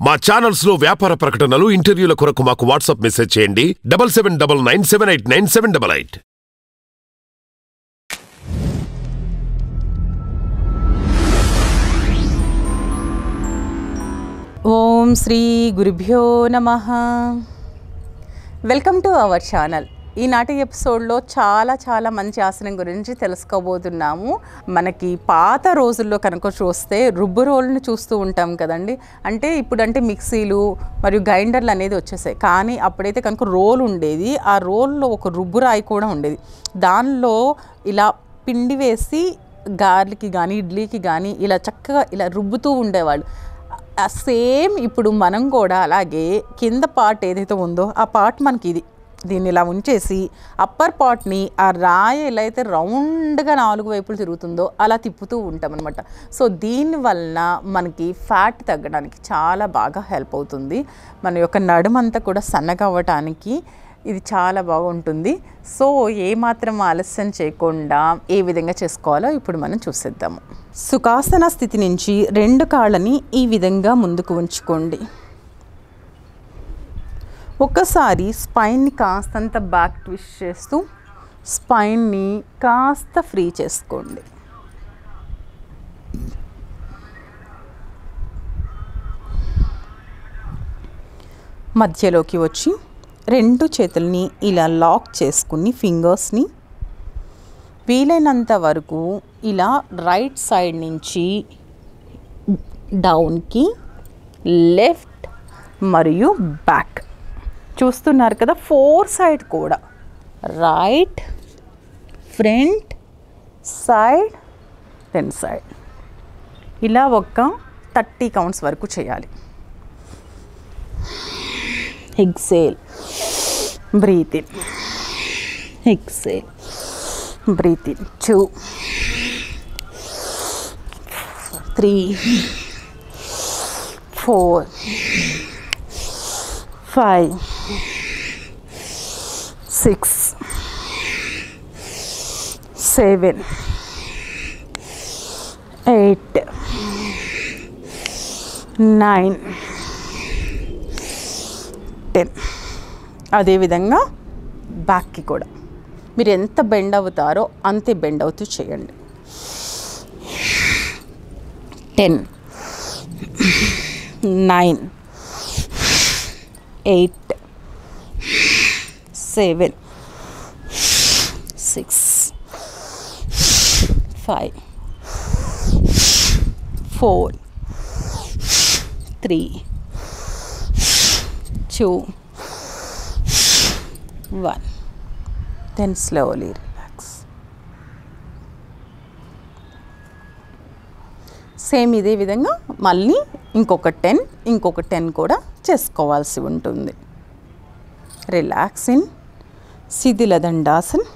మా ఛానల్స్ లో వ్యాపార ప్రకటనలు ఇంటర్వ్యూల కొరకు మాకు వాట్సాప్ మెసేజ్ చేయండి double seven double nine seven eight nine seven double eight ఓం శ్రీ గురుభ్యో నమ వెల్కమ్ టు అవర్ ఛానల్ ఈనాటి ఎపిసోడ్లో చాలా చాలా మంచి ఆసనం గురించి తెలుసుకోబోతున్నాము మనకి పాత రోజుల్లో కనుక చూస్తే రుబ్బు రోల్ని చూస్తూ ఉంటాం కదండి అంటే ఇప్పుడంటే మిక్సీలు మరియు గ్రైండర్లు అనేది వచ్చేసాయి కానీ అప్పుడైతే కనుక రోల్ ఉండేది ఆ రోల్లో ఒక రుబ్బు రాయి కూడా ఉండేది దానిలో ఇలా పిండి వేసి గార్లికి కానీ ఇడ్లీకి కానీ ఇలా చక్కగా ఇలా రుబ్బుతూ ఉండేవాళ్ళు ఆ సేమ్ ఇప్పుడు మనం కూడా అలాగే కింద పార్ట్ ఏదైతే ఉందో ఆ పార్ట్ మనకి ఇది దీన్ని ఇలా ఉంచేసి అప్పర్ పార్ట్ని ఆ రాయి ఎలా అయితే రౌండ్గా నాలుగు వైపులు తిరుగుతుందో అలా తిప్పుతూ ఉంటాం అనమాట సో దీని వలన మనకి ఫ్యాట్ తగ్గడానికి చాలా బాగా హెల్ప్ అవుతుంది మన యొక్క నడుమంతా కూడా సన్నగా అవ్వటానికి ఇది చాలా బాగుంటుంది సో ఏమాత్రం ఆలస్యం చేయకుండా ఏ విధంగా చేసుకోవాలో ఇప్పుడు మనం చూసేద్దాము సుఖాసన స్థితి నుంచి రెండు కాళ్ళని ఈ విధంగా ముందుకు ఉంచుకోండి ఒక్కసారి స్పైన్ని కాస్తంత బ్యాక్ ట్విస్ట్ చేస్తూ స్పైన్ని కాస్త ఫ్రీ చేసుకోండి మధ్యలోకి వచ్చి రెండు చేతుల్ని ఇలా లాక్ చేసుకుని ఫింగర్స్ని వీలైనంత వరకు ఇలా రైట్ సైడ్ నుంచి డౌన్కి లెఫ్ట్ మరియు బ్యాక్ చూస్తున్నారు కదా ఫోర్ సైడ్ కూడా right front side then side ఇలా ఒక థర్టీ కౌంట్స్ వరకు చేయాలి exhale breathe in exhale breathe in two three four five six seven eight nine ten అదేవిధంగా బ్యాక్కి కూడా మీరు ఎంత బెండ్ అవుతారో అంతే బెండ్ అవుతూ చేయండి ten nine eight seven six five four three two one then slowly relax same ఇదే విధంగా మళ్ళీ ఇంకొక టెన్ ఇంకొక టెన్ కూడా చేసుకోవాల్సి ఉంటుంది రిలాక్స్ ఇన్ శిథిల దండాసన్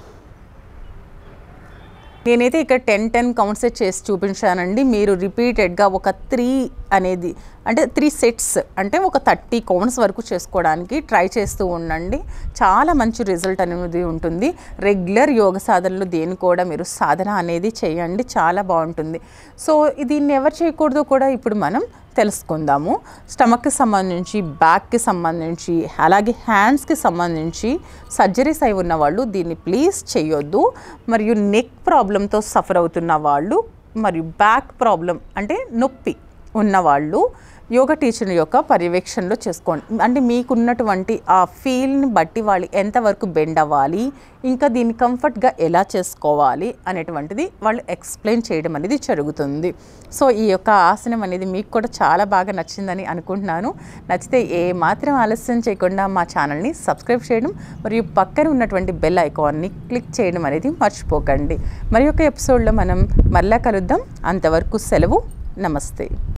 నేనైతే ఇక్కడ టెన్ టెన్ కౌంట్స్ చేసి చూపించానండి మీరు రిపీటెడ్గా ఒక త్రీ అనేది అంటే త్రీ సెట్స్ అంటే ఒక థర్టీ కౌంట్స్ వరకు చేసుకోవడానికి ట్రై చేస్తూ ఉండండి చాలా మంచి రిజల్ట్ అనేది ఉంటుంది రెగ్యులర్ యోగ సాధనలు దేని కూడా మీరు సాధన అనేది చేయండి చాలా బాగుంటుంది సో దీన్ని ఎవరు చేయకూడదో కూడా ఇప్పుడు మనం తెలుసుకుందాము స్టమక్కి సంబంధించి బ్యాక్కి సంబంధించి అలాగే హ్యాండ్స్కి సంబంధించి సర్జరీస్ అయి ఉన్న వాళ్ళు దీన్ని ప్లీజ్ చేయొద్దు మరియు నెక్ ప్రాబ్లంతో సఫర్ అవుతున్న వాళ్ళు మరియు బ్యాక్ ప్రాబ్లం అంటే నొప్పి ఉన్నవాళ్ళు యోగా టీచర్ యొక్క పర్యవేక్షణలో చేసుకోండి అంటే మీకున్నటువంటి ఆ ఫీల్ని బట్టి వాళ్ళు ఎంతవరకు బెండ్ అవ్వాలి ఇంకా దీన్ని కంఫర్ట్గా ఎలా చేసుకోవాలి అనేటువంటిది వాళ్ళు ఎక్స్ప్లెయిన్ చేయడం అనేది జరుగుతుంది సో ఈ యొక్క ఆసనం అనేది మీకు కూడా చాలా బాగా నచ్చిందని అనుకుంటున్నాను నచ్చితే ఏ మాత్రం ఆలస్యం చేయకుండా మా ఛానల్ని సబ్స్క్రైబ్ చేయడం మరియు పక్కన ఉన్నటువంటి బెల్ ఐకాన్ని క్లిక్ చేయడం అనేది మర్చిపోకండి మరి యొక్క ఎపిసోడ్లో మనం మళ్ళా కలుద్దాం అంతవరకు సెలవు నమస్తే